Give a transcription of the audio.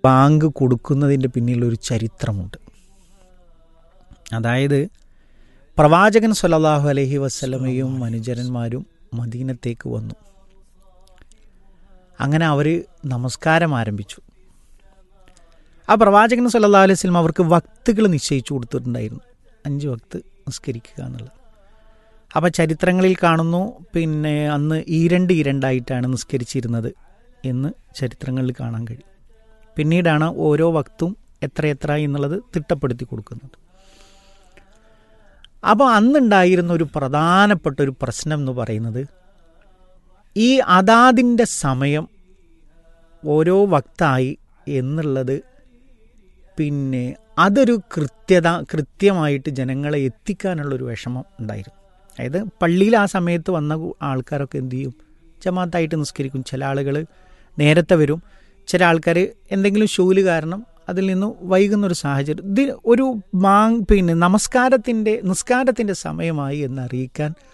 bank കൊടുക്കുന്നതിൻ്റെ പിന്നിലൊരു ചരിത്രമുണ്ട് അതായത് പ്രവാചകൻ സല്ലല്ലാഹു അലൈഹി വസ്ലമയും അനുചരന്മാരും മദീനത്തേക്ക് വന്നു അങ്ങനെ അവർ നമസ്കാരം ആരംഭിച്ചു ആ പ്രവാചകൻ സല്ലല്ലാഹു അലൈഹി വസല്ലം അവർക്ക് വക്തുകൾ നിശ്ചയിച്ചു കൊടുത്തിട്ടുണ്ടായിരുന്നു അഞ്ച് വക്ത് നിസ്കരിക്കുക എന്നുള്ളത് അപ്പോൾ ചരിത്രങ്ങളിൽ കാണുന്നു പിന്നെ അന്ന് ഈരണ്ട് ഈരണ്ടായിട്ടാണ് നിസ്കരിച്ചിരുന്നത് എന്ന് ചരിത്രങ്ങളിൽ കാണാൻ കഴിയും പിന്നീടാണ് ഓരോ വക്തും എത്രയെത്ര എന്നുള്ളത് തിട്ടപ്പെടുത്തി കൊടുക്കുന്നത് അപ്പോൾ അന്നുണ്ടായിരുന്ന ഒരു പ്രധാനപ്പെട്ട ഒരു പ്രശ്നം എന്ന് പറയുന്നത് ഈ അതാതിൻ്റെ സമയം ഓരോ വക്തായി എന്നുള്ളത് പിന്നെ അതൊരു കൃത്യത കൃത്യമായിട്ട് ജനങ്ങളെ എത്തിക്കാനുള്ളൊരു വിഷമം ഉണ്ടായിരുന്നു അതായത് പള്ളിയിൽ ആ സമയത്ത് വന്ന ആൾക്കാരൊക്കെ എന്തു ചെയ്യും ജമാഅത്തായിട്ട് നിസ്കരിക്കും ചില ആളുകൾ നേരത്തെ വരും ചില ആൾക്കാർ എന്തെങ്കിലും ഷൂല് കാരണം അതിൽ നിന്ന് വൈകുന്നൊരു സാഹചര്യം ഇത് ഒരു മാങ് പിന്നെ നമസ്കാരത്തിൻ്റെ നിസ്കാരത്തിൻ്റെ സമയമായി എന്നറിയിക്കാൻ